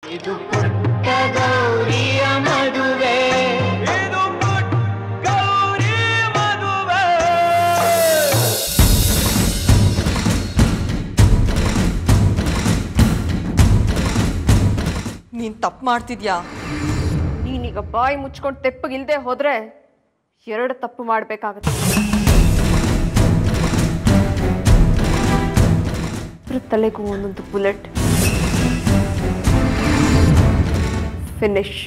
ಇದು ಪುಟ್ಟ ಗೌರಿಯ ಮದುವೆ ಇದು ಪುಟ್ಟ ಗೌರಿ ಮದುವೆ ನೀನ್ ತಪ್ಪು ಮಾಡ್ತಿದ್ಯಾ ನೀನೀಗ ಬಾಯಿ ಮುಚ್ಕೊಂಡು ತೆಪ್ಪಗಿಲ್ದೆ ಹೋದ್ರೆ ಎರಡು ತಪ್ಪು ಮಾಡ್ಬೇಕಾಗತ್ತೆ ಇಬ್ರ ತಲೆಗೂ ಒಂದೊಂದು ಬುಲೆಟ್ ಫಿನಿಶ್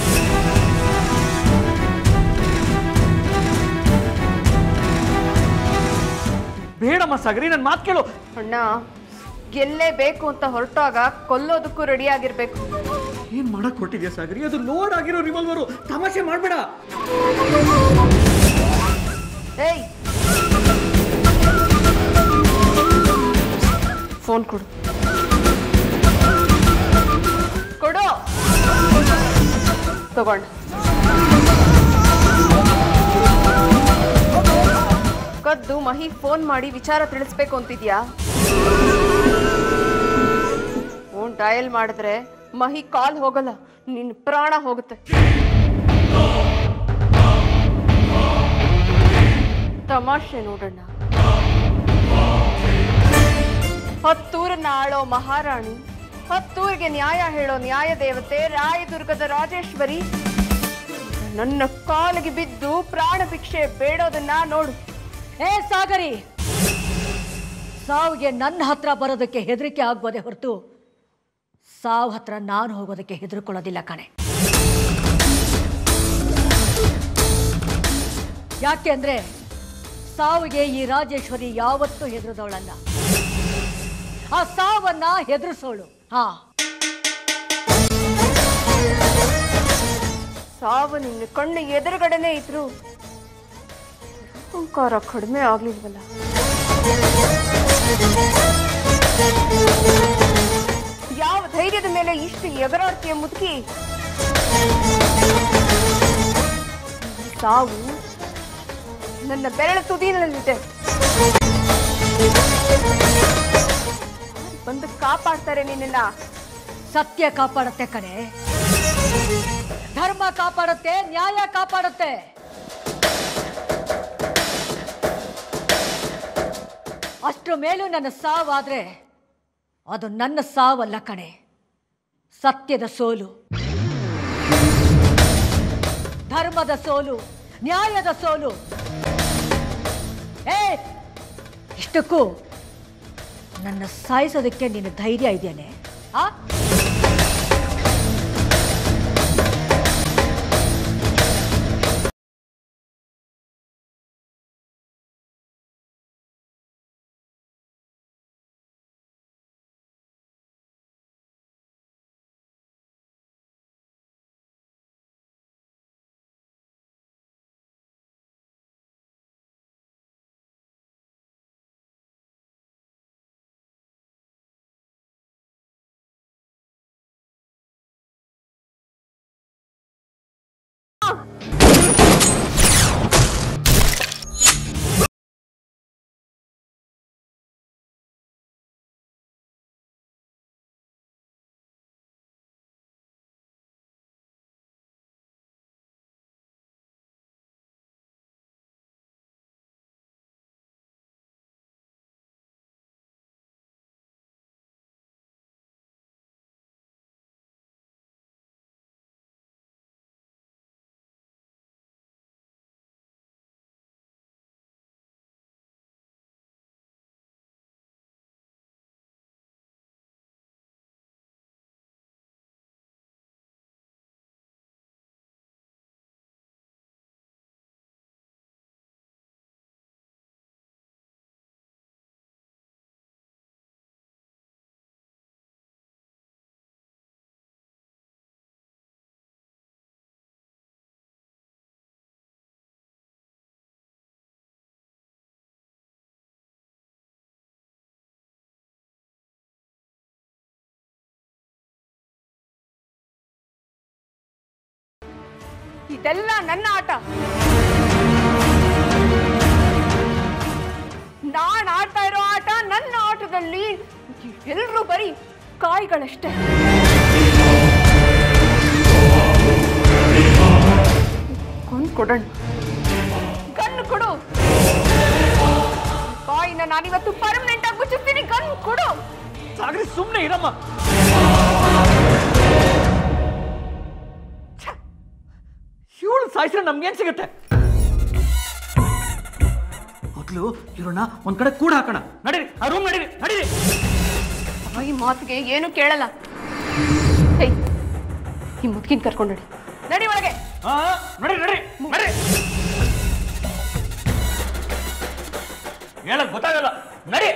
ಬೇಡಮ್ಮ ಸಾಗರಿ ನನ್ನ ಮಾತು ಕೇಳು ಅಣ್ಣ ಗೆಲ್ಲೇಬೇಕು ಅಂತ ಹೊರಟಾಗ ಕೊಲ್ಲೋದಕ್ಕೂ ರೆಡಿ ಆಗಿರ್ಬೇಕು ಏನ್ ಮಾಡಕ್ ಹೊಟ್ಟಿದ್ಯಾ ಸಾಗರಿ ಅದು ಲೋಡ್ ಆಗಿರೋ ರಿವಾಲ್ವರು ತಮಾಷೆ ಮಾಡ್ಬೇಡ ಏಯ್ ಫೋನ್ ಕೊಡು ಕೊಡು ತಗೊಂಡ ಕದ್ದು ಮಹಿ ಫೋನ್ ಮಾಡಿ ವಿಚಾರ ತಿಳಿಸ್ಬೇಕು ಅಂತಿದ್ಯಾ ಫೋನ್ ಡಯಲ್ ಮಾಡಿದ್ರೆ ಮಹಿ ಕಾಲ್ ಹೋಗಲ್ಲ ನಿನ್ನ ಪ್ರಾಣ ಹೋಗುತ್ತೆ ತಮಾಷೆ ನೋಡಣ್ಣ ಹತ್ತೂರನ್ನ ಆಳೋ ಮಹಾರಾಣಿ ಹತ್ತೂರಿಗೆ ನ್ಯಾಯ ಹೇಳೋ ನ್ಯಾಯ ದೇವತೆ ರಾಯದುರ್ಗದ ರಾಜೇಶ್ವರಿ ನನ್ನ ಕಾಲಿಗೆ ಬಿದ್ದು ಪ್ರಾಣ ಭಿಕ್ಷೆ ಬೇಡೋದನ್ನ ನೋಡು ಏ ಸಾಗರಿ ಸಾವಿಗೆ ನನ್ನ ಹತ್ರ ಬರೋದಕ್ಕೆ ಹೆದರಿಕೆ ಆಗ್ಬೋದೇ ಹೊರತು ಸಾವು ಹತ್ರ ನಾನು ಹೋಗೋದಕ್ಕೆ ಹೆದರ್ಕೊಳ್ಳೋದಿಲ್ಲ ಕಣೆ ಯಾಕೆ ಅಂದ್ರೆ ಸಾವಿಗೆ ಈ ರಾಜೇಶ್ವರಿ ಯಾವತ್ತೂ ಹೆದರದವಳಲ್ಲ ಆ ಸಾವನ್ನ ಹೆದರಿಸೋಳು ಹಾ ಸಾವು ನಿನ್ನ ಕಣ್ಣು ಎದುರುಗಡೆನೆ ಇದ್ರು ಅಹಂಕಾರ ಕಡಿಮೆ ಆಗ್ಲಿಲ್ವಲ್ಲ ಯಾವ ಧೈರ್ಯದ ಮೇಲೆ ಇಷ್ಟು ಎಗರಾಡ್ತೀಯ ಮುದುಕಿ ಈ ಸಾವು ನನ್ನ ಬೆರಳ ತುದಿನಲ್ಲಿದೆ ಬಂದು ಕಾಪಾಡ್ತಾರೆ ನಿನ್ನ ಸತ್ಯ ಕಾಪಾಡುತ್ತೆ ಕಣೆ ಧರ್ಮ ಕಾಪಾಡುತ್ತೆ ನ್ಯಾಯ ಕಾಪಾಡುತ್ತೆ ಅಷ್ಟ್ರ ಮೇಲೂ ನನ್ನ ಸಾವಾದ್ರೆ ಅದು ನನ್ನ ಸಾವಲ್ಲ ಕಣೆ ಸತ್ಯದ ಸೋಲು ಧರ್ಮದ ಸೋಲು ನ್ಯಾಯದ ಸೋಲು ಏ ಇಷ್ಟಕ್ಕೂ ನನ್ನ ಸಾಯಿಸೋದಕ್ಕೆ ನಿನ್ನ ಧೈರ್ಯ ಇದೆಯೇನೆ ಆ ಇದೆಲ್ಲ ನನ್ನ ಆಟ ನಾನ್ ಆಡ್ತಾ ಇರೋ ಆಟ ನನ್ನ ಆಟದಲ್ಲಿ ಎಲ್ರೂ ಬರೀ ಕಾಯಿಗಳಷ್ಟೇ ಮಾಡಲ್ಲಮ್ಮ ಇವಳು ಸಾಯಿಸಿದ್ರೆ ನಮ್ಗೇನ್ ಸಿಗುತ್ತೆ ಮೊದಲು ಇರೋಣ ಒಂದ್ ಕಡೆ ಕೂಡ ಹಾಕೋಣ ನಡೀರಿ ಆ ರೂಮ್ ನಡೀರಿ ನಡೀರಿ ಈ ಮಾತಿಗೆ ಏನು ಕೇಳಲ್ಲ ಹೇ ಈ ಮುದ್ಕಿನ್ ಕರ್ಕೊಂಡು ನಡಿ ನಡಿ ಒಳಗೆ ಹಾ ನಡಿ ನಡಿ ನಡಿ ಹೇಳಕ್ ಗೊತ್ತಾಗಲ್ಲ ನಡಿ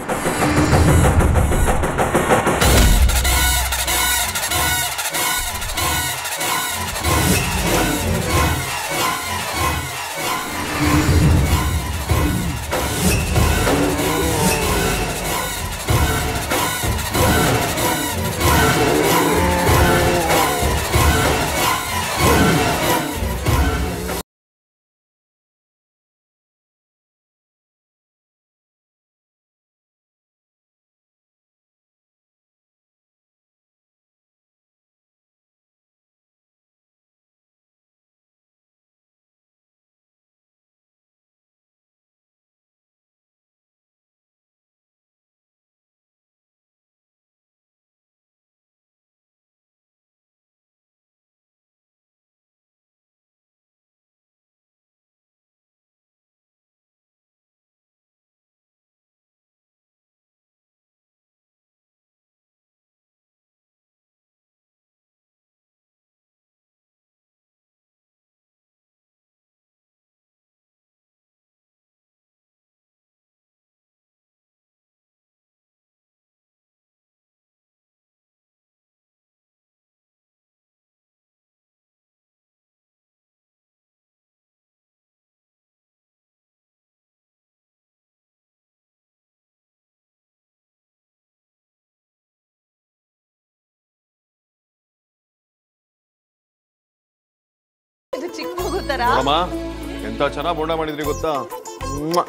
ಇದು ಚಿಕ್ಕ ಮಗು ತರ ನೋಡಮ್ಮ ಎಂತ ಚೆನ್ನಾಗಿ ಬೋಂಡ ಮಾಡಿದ್ರಿ ಗೊತ್ತಾ ಮ್ವಾ.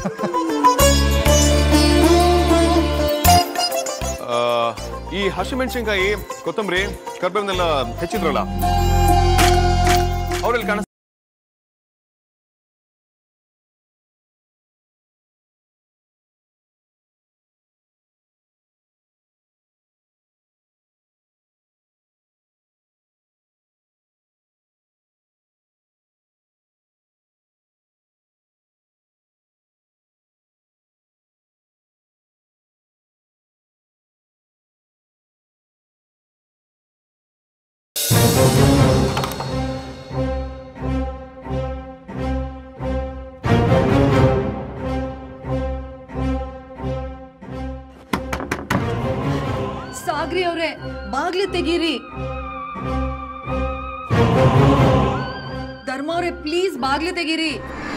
ಆ, ಈ ಹಸಿಮೆಣಸಿನ್ಕಾಯಿ ಕೊತ್ತಂಬರಿ ಕರ್ಬೇವನ್ನೆಲ್ಲ ಹೆಚ್ಚಿದ್ರಲ್ಲ ಅವ್ರಲ್ಲಿ ಕಾಣಿಸ್ ಸಾಗ್ರಿ ಅವ್ರೆ ಬಾಗ್ಲು ತೆಗೀರಿ ಧರ್ಮ ಅವ್ರೆ ಪ್ಲೀಸ್ ಬಾಗ್ಲು ತೆಗೀರಿ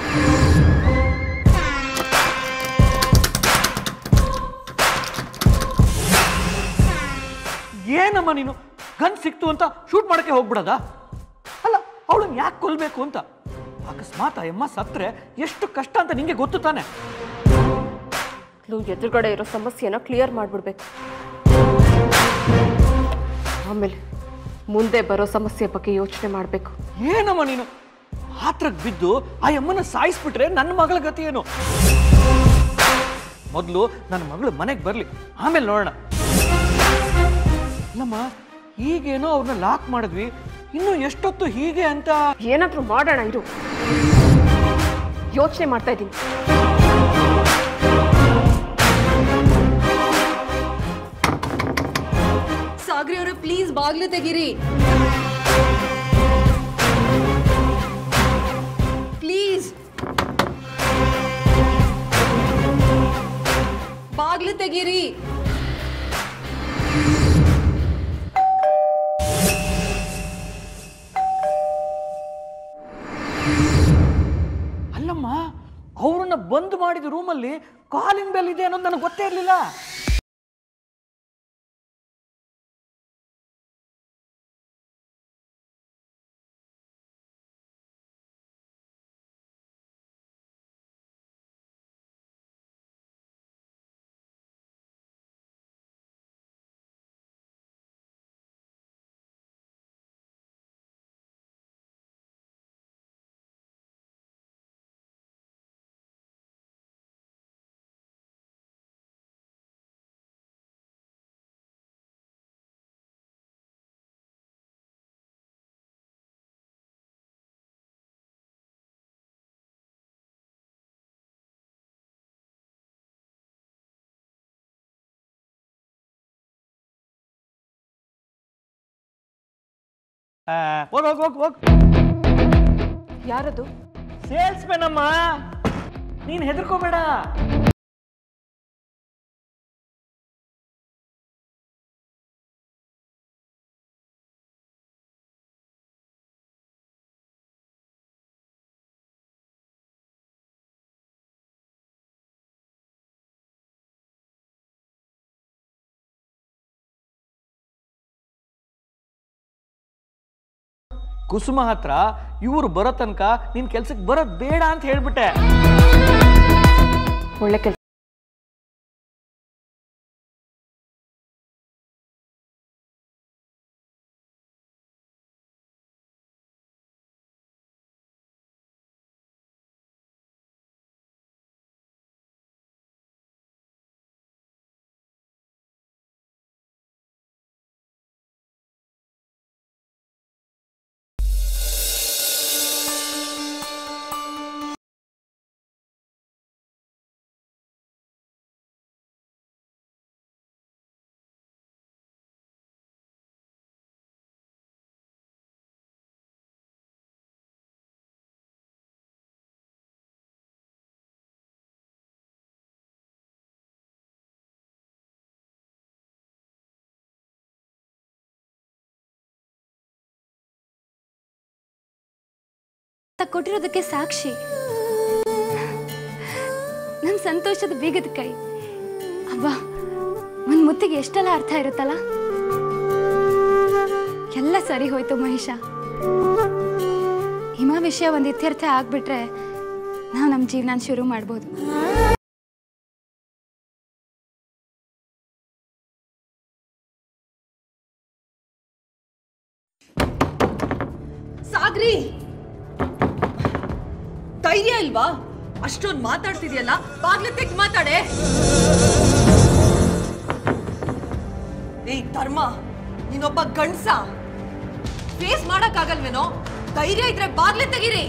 ಏನಮ್ಮ ನೀನು ಗನ್ ಸಿಕ್ತು ಅಂತ ಶೂಟ್ ಮಾಡಕ್ಕೆ ಹೋಗ್ಬಿಡದ ಅಲ್ಲ ಅವಳನ್ನ ಯಾಕೆ ಕೊಲ್ಬೇಕು ಅಂತ ಅಕಸ್ಮಾತ್ ಆ ಅಮ್ಮ ಸತ್ರೆ ಎಷ್ಟು ಕಷ್ಟ ಅಂತ ನಿಂಗೆ ಗೊತ್ತು ತಾನೆ ನೀವು ಎದುರುಗಡೆ ಇರೋ ಸಮಸ್ಯೆನ ಕ್ಲಿಯರ್ ಮಾಡ್ಬಿಡ್ಬೇಕು ಆಮೇಲೆ ಮುಂದೆ ಬರೋ ಸಮಸ್ಯೆ ಬಗ್ಗೆ ಯೋಚನೆ ಮಾಡಬೇಕು ಏನಮ್ಮ ನೀನು ಆತ್ರಕ್ ಬಿದ್ದು ಆ ಅಮ್ಮನ ಸಾಯಿಸ್ಬಿಟ್ರೆ ನನ್ನ ಮಗಳ ಗತಿ ಏನು ಮೊದಲು ನನ್ನ ಮಗಳು ಮನೆಗೆ ಬರಲಿ ಆಮೇಲೆ ನೋಡೋಣ ಅಲ್ಲಮ್ಮ ಈಗೇನೋ ಅವ್ರನ್ನ ಲಾಕ್ ಮಾಡಿದ್ವಿ ಇನ್ನು ಎಷ್ಟೊತ್ತು ಹೀಗೆ ಅಂತ ಏನಾದ್ರೂ ಮಾಡೋಣ ಇರು ಯೋಚನೆ ಮಾಡ್ತಾ ಇದ್ದೀನಿ ಸಾಗ್ರಿ ಅವ್ರೆ ಪ್ಲೀಸ್ ಬಾಗ್ಲು ತೆಗೀರಿ ಪ್ಲೀಸ್ ಬಾಗ್ಲು ತೆಗೀರಿ ಅಲ್ಲಮ್ಮ ಅವ್ರನ್ನ ಬಂದ್ ಮಾಡಿದ ರೂಮಲ್ಲಿ ಕಾಲಿಂಗ್ ಬೆಲ್ ಇದೆ ಅನ್ನೋದು ನನಗೆ ಗೊತ್ತೇ ಇರಲಿಲ್ಲ ಹೋಗ್ ಹೋಗ್ ಹೋಗ್ ಹೋಗ್ ಯಾರದು ಸೇಲ್ಸ್ ಮ್ಯಾನ್ ಅಮ್ಮ ನೀನ್ ಹೆದರ್ಕೋಬೇಡ ಕುಸುಮ ಹತ್ರ ಇವ್ರು ಬರೋ ತನಕ ನಿನ್ ಕೆಲ್ಸಕ್ಕೆ ಬರೋದ್ ಬೇಡ ಅಂತ ಹೇಳ್ಬಿಟ್ಟೆ ಒಳ್ಳೆ ಕೆಲಸ ಕೊಟ್ಟಿರೋದಕ್ಕೆ ಸಾಕ್ಷಿ ನಮ್ಮ ಸಂತೋಷದ ಬೀಗದ ಕೈ ಅಬ್ಬ ಒಂದು ಮುತ್ತಿಗೆ ಎಷ್ಟೆಲ್ಲ ಅರ್ಥ ಇರುತ್ತಲ್ಲ ಎಲ್ಲ ಸರಿ ಹೋಯ್ತು ಮಹೇಶ ಹಿಮ ವಿಷಯ ಒಂದು ಇತ್ಯರ್ಥ ಆಗ್ಬಿಟ್ರೆ ನಾವು ನಮ್ಮ ಜೀವನ ಶುರು ಮಾಡ್ಬೋದು ಸಾಗ್ರಿ ಧೈರ್ಯ ಇಲ್ವಾ ಅಷ್ಟೊಂದು ಮಾತಾಡ್ತಿದ್ಯಲ್ಲ ಬಾಗ್ಲು ತೆಗ್ ಮಾತಾಡೆ ಏಯ್ ಧರ್ಮ ನೀನೊಬ್ಬ ಗಂಡ್ಸ ಫೇಸ್ ಮಾಡಕ್ಕಾಗಲ್ವೇನೋ ಧೈರ್ಯ ಇದ್ರೆ ಬಾಗ್ಲೆ ತೆಗೀರಿ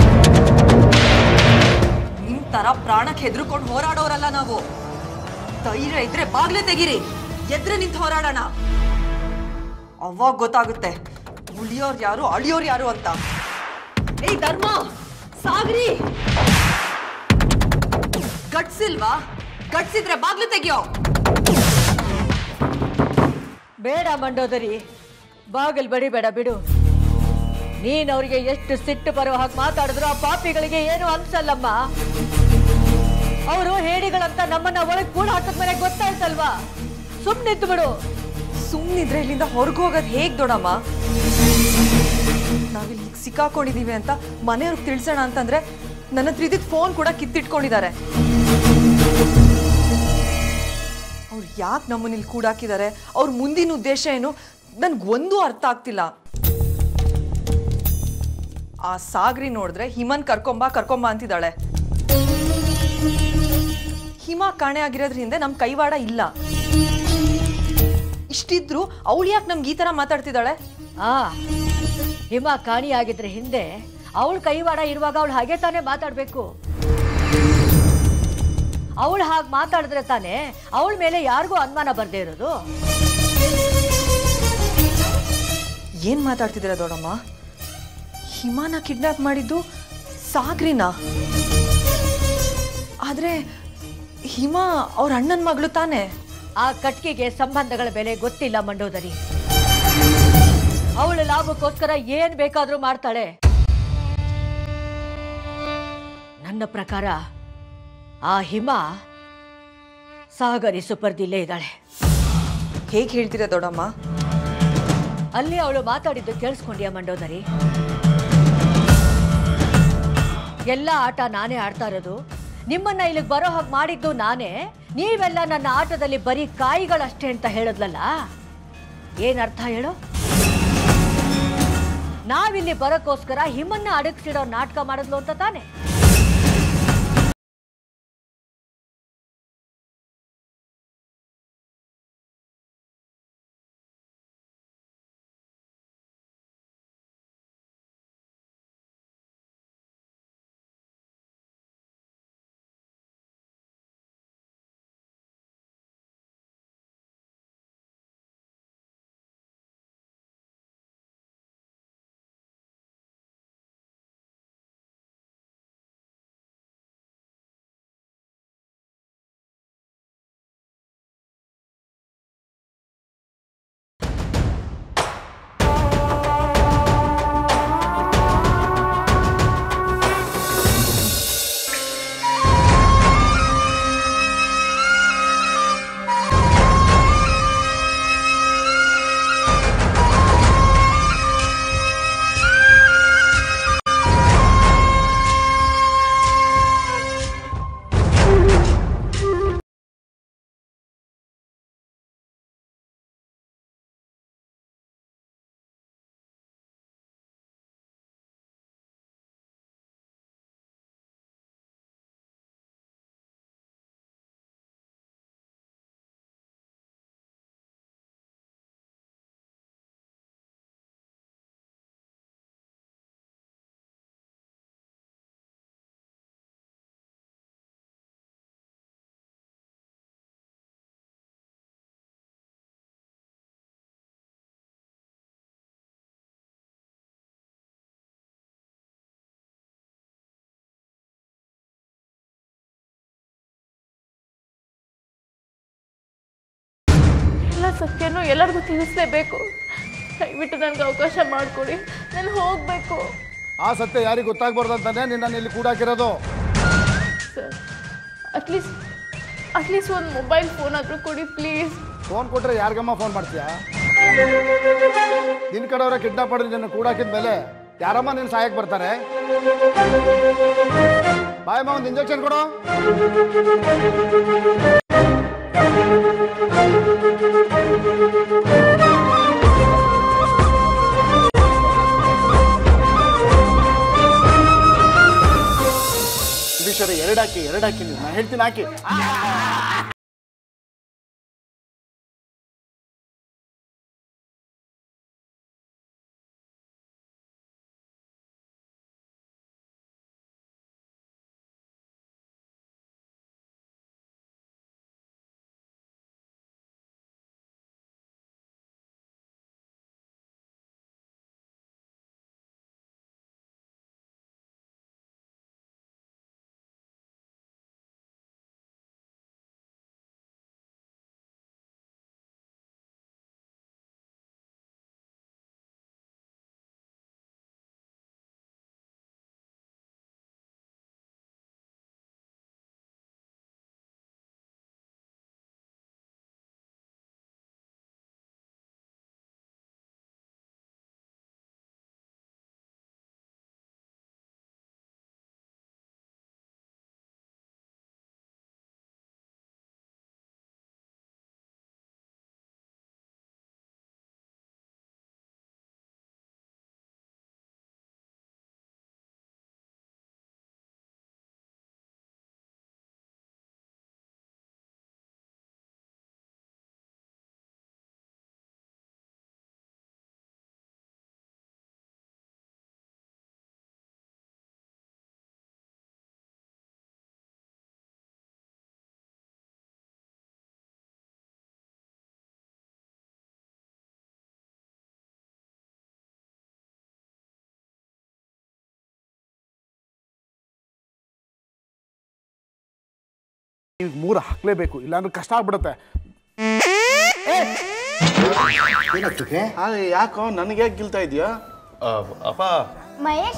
ನಿಮ್ ತರ ಪ್ರಾಣಕ್ಕೆ ಹೆದರ್ಕೊಂಡು ಹೋರಾಡೋರಲ್ಲ ನಾವು ಧೈರ್ಯ ಇದ್ರೆ ಬಾಗ್ಲೆ ತೆಗೀರಿ ಎದ್ರೆ ನಿಂತು ಹೋರಾಡೋಣ ಅವಾಗ ಗೊತ್ತಾಗುತ್ತೆ ಉಳಿಯೋರ್ ಯಾರು ಅಳಿಯೋರ್ ಯಾರು ಅಂತ ಏಯ್ ಧರ್ಮ ಸಾಗ್ರಿ ಗಟ್ಸಿಲ್ವಾ ಗಟ್ಸಿದ್ರೆ ಬಾಗ್ಲು ತೆಗಿಯೋ ಬೇಡ ಮಂಡೋದರಿ ಬಾಗಿಲ್ ಬಡಿಬೇಡ ಬಿಡು ನೀನ್ ಅವ್ರಿಗೆ ಎಷ್ಟು ಸಿಟ್ಟು ಬರೋ ಹಾಗೆ ಮಾತಾಡಿದ್ರು ಆ ಪಾಪಿಗಳಿಗೆ ಏನು ಅನ್ಸಲ್ಲಮ್ಮ ಅವರು ಹೇಡಿಗಳಂತ ನಮ್ಮನ್ನ ಒಳಗ್ ಕೂಡ ಹಾಕಿದ್ಮೇಲೆ ಗೊತ್ತಾಯ್ತಲ್ವಾ ಸುಮ್ಮನಿದ್ದು ಬಿಡು ಸುಮ್ನಿದ್ರೆ ಇಲ್ಲಿಂದ ಹೊರಗೆ ಹೋಗೋದು ಹೇಗ್ ದೊಡಮ್ಮ ನಾವಿಲ್ಲಿ ಹೀಗ್ ಸಿಕ್ಕಾಕೊಂಡಿದೀವಿ ಅಂತ ಮನೆಯವ್ರಿಗೆ ತಿಳಿಸೋಣ ಅಂತಂದ್ರೆ ನನ್ನ ಹತ್ರ ಇದ್ದಿದ್ ಫೋನ್ ಕೂಡ ಕಿತ್ತಿಟ್ಕೊಂಡಿದ್ದಾರೆ ಅವ್ರು ಯಾಕೆ ನಮ್ಮನ್ನ ಇಲ್ಲಿ ಕೂಡಾಕಿದ್ದಾರೆ ಅವ್ರ ಮುಂದಿನ ಉದ್ದೇಶ ಏನು ನನ್ಗೊಂದು ಅರ್ಥ ಆಗ್ತಿಲ್ಲ ಆ ಸಾಗ್ರಿ ನೋಡಿದ್ರೆ ಹಿಮನ್ ಕರ್ಕೊಂಬ ಕರ್ಕೊಂಬ ಅಂತಿದ್ದಾಳೆ ಹಿಮ ಕಾಣೆ ಆಗಿರೋದ್ರ ಹಿಂದೆ ನಮ್ ಕೈವಾಡ ಇಲ್ಲ ಇಷ್ಟಿದ್ರು ಅವಳು ಯಾಕೆ ನಮ್ಗೆ ಈ ತರ ಮಾತಾಡ್ತಿದ್ದಾಳೆ ಆ ಹಿಮ ಕಾಣಿಯಾಗಿದ್ರೆ ಹಿಂದೆ ಅವಳ ಕೈವಾಡ ಇರುವಾಗ ಅವಳು ಹಾಗೆ ತಾನೇ ಮಾತಾಡ್ಬೇಕು ಅವಳು ಹಾಗೆ ಮಾತಾಡಿದ್ರೆ ತಾನೇ ಅವಳ ಮೇಲೆ ಯಾರಿಗೂ ಅನುಮಾನ ಬರ್ದೇ ಇರೋದು ಏನ್ ಮಾತಾಡ್ತಿದ್ದೀರ ದೊಡ್ಡಮ್ಮ ಹಿಮಾನ ಕಿಡ್ನಾಪ್ ಮಾಡಿದ್ದು ಸಾಗ್ರಿನ ಆದ್ರೆ ಹಿಮ ಅವ್ರ ಅಣ್ಣನ ಮಗಳು ತಾನೇ ಆ ಕಟ್ಕಿಗೆ ಸಂಬಂಧಗಳ ಬೆಲೆ ಗೊತ್ತಿಲ್ಲ ಮಂಡೋದರಿ ಅವಳ ಲಾಭಕ್ಕೋಸ್ಕರ ಏನ್ ಬೇಕಾದ್ರೂ ಮಾಡ್ತಾಳೆ ನನ್ನ ಪ್ರಕಾರ ಆ ಹಿಮ ಸಾಗರಿ ಸುಪರ್ದಿಲ್ಲೇ ಇದ್ದಾಳೆ ಹೇಗೆ ಹೇಳ್ತೀರಾ ದೊಡ್ಡಮ್ಮ ಅಲ್ಲಿ ಅವಳು ಮಾತಾಡಿದ್ದು ಕೇಳಿಸ್ಕೊಂಡ್ಯಾ ಮಂಡೋದರಿ ಎಲ್ಲ ಆಟ ನಾನೇ ಆಡ್ತಾ ಇರೋದು ನಿಮ್ಮನ್ನ ಇಲ್ಲಿಗೆ ಬರೋ ಹಾಗೆ ಮಾಡಿದ್ದು ನಾನೇ ನೀವೆಲ್ಲ ನನ್ನ ಆಟದಲ್ಲಿ ಬರೀ ಕಾಯಿಗಳಷ್ಟೇ ಅಂತ ಹೇಳಿದ್ಲಲ್ಲ ಏನರ್ಥ ಹೇಳು ನಾವಿಲ್ಲಿ ಬರೋಕ್ಕೋಸ್ಕರ ಹಿಮನ್ನ ಅಡಗಿಸಿಡೋ ನಾಟಕ ಮಾಡಿದ್ಲು ಅಂತ ತಾನೆ ಸತ್ಯನೂ ಎಲ್ಲರಿಗೂ ತಿಳಿಸ್ಲೇಬೇಕು ದಯವಿಟ್ಟು ನನಗೆ ಅವಕಾಶ ಮಾಡಿಕೊಡಿ ನಾನು ಹೋಗಬೇಕು ಆ ಸತ್ಯ ಯಾರಿಗೆ ಗೊತ್ತಾಗ್ಬಾರ್ದು ಅಂತಾನೆ ನಿನ್ನನ್ನು ಇಲ್ಲಿ ಕೂಡಾಕಿರೋದು ಸರ್ ಅಟ್ಲೀಸ್ಟ್ ಅಟ್ಲೀಸ್ಟ್ ಒಂದು ಮೊಬೈಲ್ ಫೋನ್ ಆದರೂ ಕೊಡಿ ಪ್ಲೀಸ್ ಫೋನ್ ಕೊಟ್ರೆ ಯಾರಿಗಮ್ಮ ಫೋನ್ ಮಾಡ್ತೀಯಾ ನಿನ್ನ ಕಡೆಯವರ ಕಿಡ್ನಾಪ್ ಮಾಡಿ ನಿನ್ನ ಕೂಡಾಕಿದ ಮೇಲೆ ಯಾರಮ್ಮ ನಿನ್ನ ಸಹಾಯಕ್ಕೆ ಬರ್ತಾರೆ ಬಾಯಮ್ಮ ಒಂದು ಇಂಜೆಕ್ಷನ್ ಕೊಡು ವಿಷರ ಎರಡು ಹಾಕಿ ಎರಡು ಹಾಕಿ ನೀವು ನಾ ಹೇಳ್ತೀನಿ ಹಾಕಿ ಈಗ ಮೂರು ಹಾಕ್ಲೇಬೇಕು ಇಲ್ಲಾಂದ್ರೆ ಕಷ್ಟ ಆಗ್ಬಿಡುತ್ತೆ ಹಾಗೆ ಯಾಕೋ ನನಗೆ ಯಾಕೆ ಗಿಲ್ತಾ ಇದೆಯಾ ಅಪ್ಪ ಮಹೇಶ್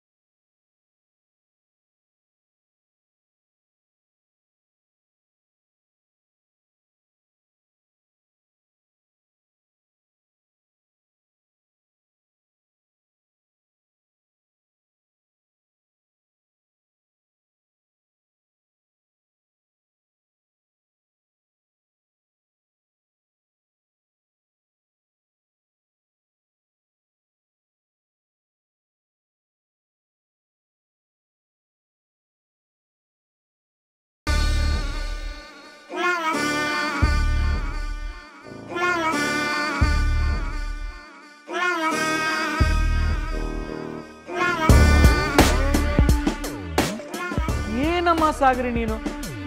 ಏನಮ್ಮ ಸಾಗರಿ ನೀನು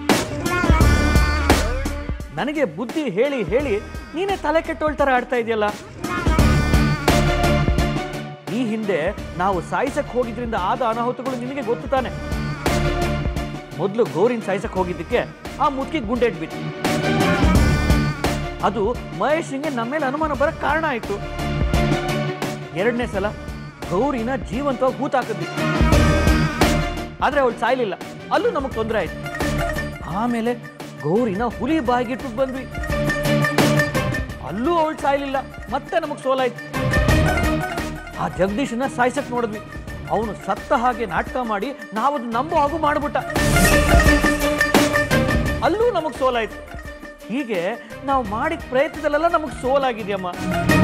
ನನಗೆ ಬುದ್ಧಿ ಹೇಳಿ ಹೇಳಿ ನೀನೇ ತಲೆ ಕೆಟ್ಟೋಳ್ ಥರ ಆಡ್ತಾ ಇದೆಯಲ್ಲ ಈ ಹಿಂದೆ ನಾವು ಸಾಯಿಸಕ್ ಹೋಗಿದ್ರಿಂದ ಆದ ಅನಾಹುತಗಳು ನಿನಗೆ ಗೊತ್ತು ತಾನೆ ಮೊದಲು ಗೌರಿನ್ ಸಾಯಿಸಕ್ ಹೋಗಿದ್ದಕ್ಕೆ ಆ ಮುದುಕಿ ಗುಂಡೆಟ್ಬಿಟ್ಟು ಅದು ಮಹೇಶ್ಗೆ ನಮ್ಮ ಮೇಲೆ ಅನುಮಾನ ಬರಕ್ ಕಾರಣ ಆಯ್ತು ಎರಡನೇ ಸಲ ಗೌರಿನ ಜೀವಂತವಾಗಿ ಹೂತಾಕಿದ್ವಿ ಆದ್ರೆ ಅವಳು ಸಾಯ್ಲಿಲ್ಲ ಅಲ್ಲೂ ನಮಗೆ ತೊಂದರೆ ಆಯ್ತು ಆಮೇಲೆ ಗೌರಿನ ಹುಲಿ ಬಾಯಿಗಿಟ್ಟು ಬಂದ್ವಿ ಅಲ್ಲೂ ಅವಳು ಸಾಯ್ಲಿಲ್ಲ ಮತ್ತೆ ನಮಗೆ ಸೋಲಾಯ್ತು ಆ ಜಗದೀಶನ ಸಾಯ್ಸಕ್ ನೋಡಿದ್ವಿ ಅವನು ಸತ್ತ ಹಾಗೆ ನಾಟಕ ಮಾಡಿ ನಾವದು ನಂಬೋ ಹಾಗೂ ಮಾಡ್ಬಿಟ್ಟ ಅಲ್ಲೂ ನಮಗೆ ಸೋಲಾಯ್ತು ಹೀಗೆ ನಾವು ಮಾಡಿದ ಪ್ರಯತ್ನದಲ್ಲೆಲ್ಲ ನಮಗೆ ಸೋಲಾಗಿದೆಯಮ್ಮ